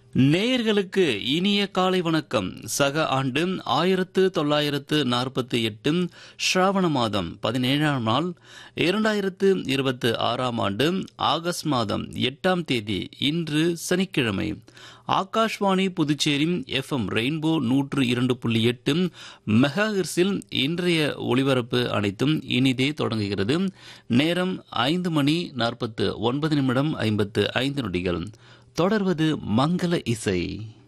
நேயர்களுக்கு இனிய காலை வணக்கம் சக ஆண்டு ஆயிரத்து தொள்ளாயிரத்து நாற்பத்தி எட்டு ஸ்ராவண மாதம் பதினேழாம் நாள் இரண்டாயிரத்து இருபத்தி ஆறாம் ஆண்டு ஆகஸ்ட் மாதம் எட்டாம் தேதி இன்று சனிக்கிழமை ஆகாஷ்வாணி புதுச்சேரி எஃப்எம் ரெயின்போ நூற்று இரண்டு புள்ளி எட்டு மெகாஹிர்ஸில் இன்றைய ஒளிபரப்பு அனைத்தும் இனிதே தொடங்குகிறது நேரம் ஐந்து மணி நாற்பத்து ஒன்பது நிமிடம் ஐம்பத்து ஐந்து நொடிகள் தொடர்வது மங்கள இசை